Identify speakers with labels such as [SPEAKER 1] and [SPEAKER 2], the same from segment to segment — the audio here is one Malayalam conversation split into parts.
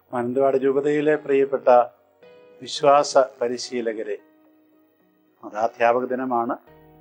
[SPEAKER 1] മാനന്തവാടി രൂപതയിലെ പ്രിയപ്പെട്ട വിശ്വാസ പരിശീലകരെ മതാധ്യാപക ദിനമാണ്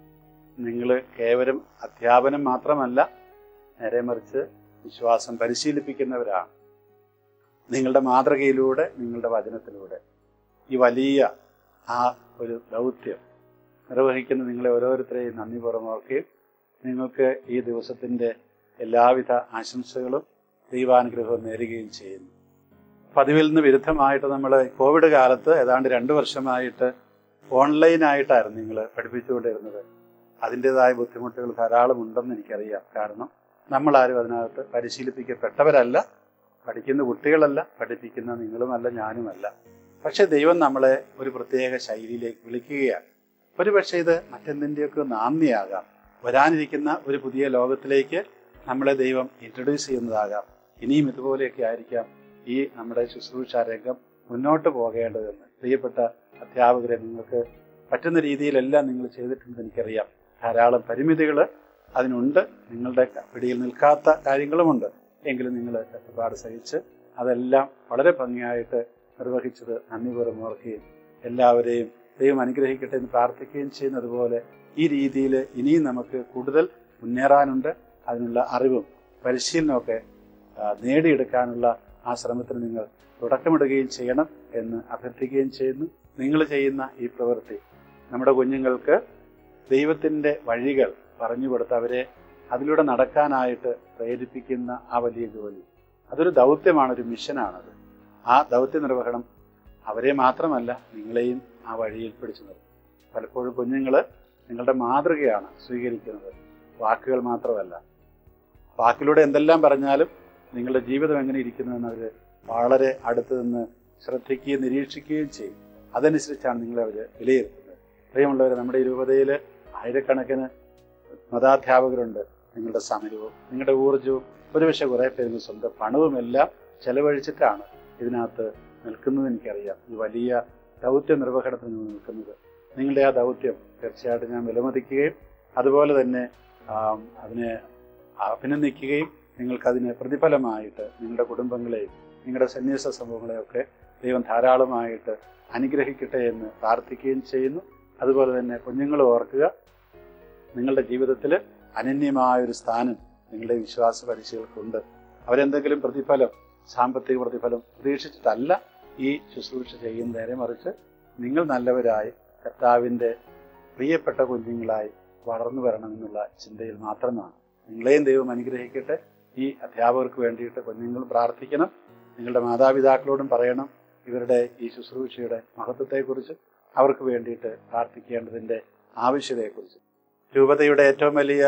[SPEAKER 1] നിങ്ങൾ കേവലം അധ്യാപനം മാത്രമല്ല നേരെ മറിച്ച് വിശ്വാസം പരിശീലിപ്പിക്കുന്നവരാണ് നിങ്ങളുടെ മാതൃകയിലൂടെ നിങ്ങളുടെ വചനത്തിലൂടെ ഈ വലിയ ആ ഒരു ദൗത്യം നിർവഹിക്കുന്ന നിങ്ങളെ ഓരോരുത്തരെയും നന്ദി പുറമോർക്കുകയും നിങ്ങൾക്ക് ഈ ദിവസത്തിൻ്റെ എല്ലാവിധ ആശംസകളും ദൈവാനുഗ്രഹവും നേരുകയും ചെയ്യുന്നു പതിവിൽ നിന്ന് വിരുദ്ധമായിട്ട് നമ്മൾ കോവിഡ് കാലത്ത് ഏതാണ്ട് രണ്ട് വർഷമായിട്ട് ഓൺലൈനായിട്ടായിരുന്നു നിങ്ങൾ പഠിപ്പിച്ചുകൊണ്ടിരുന്നത് അതിൻ്റെതായ ബുദ്ധിമുട്ടുകൾ ധാരാളം ഉണ്ടെന്ന് എനിക്കറിയാം കാരണം നമ്മളാരും അതിനകത്ത് പരിശീലിപ്പിക്കപ്പെട്ടവരല്ല പഠിക്കുന്ന കുട്ടികളല്ല പഠിപ്പിക്കുന്ന നിങ്ങളുമല്ല ഞാനുമല്ല പക്ഷെ ദൈവം നമ്മളെ ഒരു പ്രത്യേക ശൈലിയിലേക്ക് വിളിക്കുകയാണ് ഒരു പക്ഷേ ഇത് മറ്റെന്തിൻ്റെയൊക്കെ നാന്ദിയാകാം വരാനിരിക്കുന്ന ഒരു പുതിയ ലോകത്തിലേക്ക് നമ്മളെ ദൈവം ഇൻട്രൊഡ്യൂസ് ചെയ്യുന്നതാകാം ഇനിയും ഇതുപോലെയൊക്കെ ആയിരിക്കാം ഈ നമ്മുടെ ശുശ്രൂഷ രംഗം മുന്നോട്ട് പോകേണ്ടതെന്ന് പ്രിയപ്പെട്ട അധ്യാപകരെ നിങ്ങൾക്ക് പറ്റുന്ന രീതിയിലെല്ലാം നിങ്ങൾ ചെയ്തിട്ടുണ്ടെന്ന് എനിക്കറിയാം ധാരാളം പരിമിതികൾ അതിനുണ്ട് നിങ്ങളുടെ പിടിയിൽ നിൽക്കാത്ത കാര്യങ്ങളുമുണ്ട് എങ്കിലും നിങ്ങൾ കഷ്ടപ്പാട് സഹിച്ച് അതെല്ലാം വളരെ ഭംഗിയായിട്ട് നിർവഹിച്ചത് നന്ദിപൂർവ്വം ഓർക്കുകയും എല്ലാവരെയും ദൈവം അനുഗ്രഹിക്കട്ടെ എന്ന് പ്രാർത്ഥിക്കുകയും ചെയ്യുന്നത് പോലെ ഈ രീതിയിൽ ഇനിയും നമുക്ക് കൂടുതൽ മുന്നേറാനുണ്ട് അതിനുള്ള അറിവും പരിശീലനമൊക്കെ ആ, നേടിയെടുക്കാനുള്ള ആ ശ്രമത്തിന് നിങ്ങൾ തുടക്കമിടുകയും ചെയ്യണം എന്ന് അഭ്യർത്ഥിക്കുകയും ചെയ്യുന്നു നിങ്ങൾ ചെയ്യുന്ന ഈ പ്രവൃത്തി നമ്മുടെ കുഞ്ഞുങ്ങൾക്ക് ദൈവത്തിൻ്റെ വഴികൾ പറഞ്ഞു കൊടുത്ത് അവരെ അതിലൂടെ നടക്കാനായിട്ട് പ്രേരിപ്പിക്കുന്ന ആ വലിയ ജോലി അതൊരു ദൗത്യമാണ് ഒരു മിഷനാണത് ആ ദൗത്യ നിർവഹണം അവരെ മാത്രമല്ല നിങ്ങളെയും ആ വഴിയിൽ പിടിച്ചു നിർത്തും പലപ്പോഴും കുഞ്ഞുങ്ങൾ നിങ്ങളുടെ മാതൃകയാണ് സ്വീകരിക്കുന്നത് വാക്കുകൾ മാത്രമല്ല വാക്കിലൂടെ എന്തെല്ലാം പറഞ്ഞാലും നിങ്ങളുടെ ജീവിതം എങ്ങനെ ഇരിക്കുന്നു എന്നവർ വളരെ അടുത്ത് നിന്ന് ശ്രദ്ധിക്കുകയും നിരീക്ഷിക്കുകയും ചെയ്യും അതനുസരിച്ചാണ് നിങ്ങളെ അവർ വിലയിരുത്തുന്നത് പ്രിയമുള്ളവർ നമ്മുടെ ഈ രൂപതയിൽ ആയിരക്കണക്കിന് മതാധ്യാപകരുണ്ട് നിങ്ങളുടെ സമയവും നിങ്ങളുടെ ഊർജവും ഒരുപക്ഷെ കുറേ പേര് സ്വന്തം പണവും എല്ലാം ചെലവഴിച്ചിട്ടാണ് ഇതിനകത്ത് നിൽക്കുന്നത് എനിക്കറിയാം ഈ വലിയ ദൗത്യ നിർവഹണത്തിന് നിങ്ങൾ നിൽക്കുന്നത് നിങ്ങളുടെ ആ ദൗത്യം തീർച്ചയായിട്ടും ഞാൻ വിലമതിക്കുകയും അതുപോലെ തന്നെ ആം, അതിനെ അഭിനന്ദിക്കുകയും നിങ്ങൾക്കതിന് പ്രതിഫലമായിട്ട് നിങ്ങളുടെ കുടുംബങ്ങളെയും നിങ്ങളുടെ സന്യാസ സമൂഹങ്ങളെയൊക്കെ ദൈവം ധാരാളമായിട്ട് അനുഗ്രഹിക്കട്ടെ എന്ന് പ്രാർത്ഥിക്കുകയും ചെയ്യുന്നു അതുപോലെ തന്നെ കുഞ്ഞുങ്ങൾ ഓർക്കുക നിങ്ങളുടെ ജീവിതത്തിൽ അനന്യമായൊരു സ്ഥാനം നിങ്ങളുടെ വിശ്വാസ പരിശീലകർക്കുണ്ട് അവരെന്തെങ്കിലും പ്രതിഫലം സാമ്പത്തിക പ്രതിഫലം പ്രതീക്ഷിച്ചിട്ടല്ല ഈ ശുശ്രൂഷ ചെയ്യുന്ന നേരെ മറിച്ച് നിങ്ങൾ നല്ലവരായി കർത്താവിൻ്റെ പ്രിയപ്പെട്ട കുഞ്ഞുങ്ങളായി വളർന്നു വരണമെന്നുള്ള ചിന്തയിൽ മാത്രമാണ് നിങ്ങളെയും ദൈവം അനുഗ്രഹിക്കട്ടെ ഈ അധ്യാപകർക്ക് വേണ്ടിയിട്ട് കുഞ്ഞുങ്ങൾ പ്രാർത്ഥിക്കണം നിങ്ങളുടെ മാതാപിതാക്കളോടും പറയണം ഇവരുടെ ഈ ശുശ്രൂഷയുടെ മഹത്വത്തെക്കുറിച്ച് അവർക്ക് വേണ്ടിയിട്ട് പ്രാർത്ഥിക്കേണ്ടതിൻ്റെ ആവശ്യതയെക്കുറിച്ച് രൂപതയുടെ ഏറ്റവും വലിയ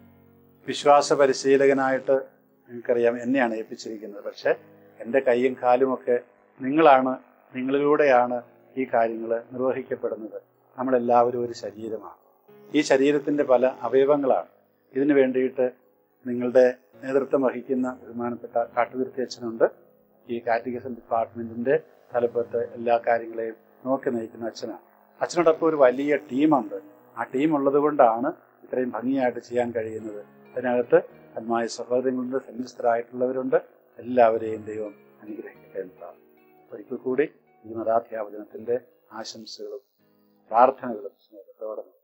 [SPEAKER 1] വിശ്വാസ പരിശീലകനായിട്ട് നിങ്ങൾക്കറിയാം എന്നെയാണ് ഏൽപ്പിച്ചിരിക്കുന്നത് പക്ഷെ എൻ്റെ കൈയും കാലുമൊക്കെ നിങ്ങളാണ് നിങ്ങളിലൂടെയാണ് ഈ കാര്യങ്ങൾ നിർവഹിക്കപ്പെടുന്നത് നമ്മളെല്ലാവരും ഒരു ശരീരമാണ് ഈ ശരീരത്തിൻ്റെ പല അവയവങ്ങളാണ് ഇതിനു വേണ്ടിയിട്ട് നിങ്ങളുടെ നേതൃത്വം വഹിക്കുന്ന ബഹുമാനപ്പെട്ട കാട്ടുതിരുത്തി അച്ഛനുണ്ട് ഈ കാറ്റിഗസം ഡിപ്പാർട്ട്മെന്റിന്റെ തലപ്പത്ത് എല്ലാ കാര്യങ്ങളെയും നോക്കി നയിക്കുന്ന അച്ഛനാണ് അച്ഛനോടൊപ്പം ഒരു വലിയ ടീമുണ്ട് ആ ടീം ഉള്ളത് കൊണ്ടാണ് ഇത്രയും ഭംഗിയായിട്ട് ചെയ്യാൻ കഴിയുന്നത് അതിനകത്ത് അന്മായ സഹോദരങ്ങളുണ്ട് സന്യസ്തരായിട്ടുള്ളവരുണ്ട് എല്ലാവരെയും ദൈവം അനുഗ്രഹിക്കട്ടെ എന്ന് പ്രാർത്ഥിക്കുന്നു. ഒരിക്കൽ കൂടി ഈ മതാധ്യാപനത്തിന്റെ ആശംസകളും പ്രാർത്ഥനകളും സ്നേഹത്തോടെ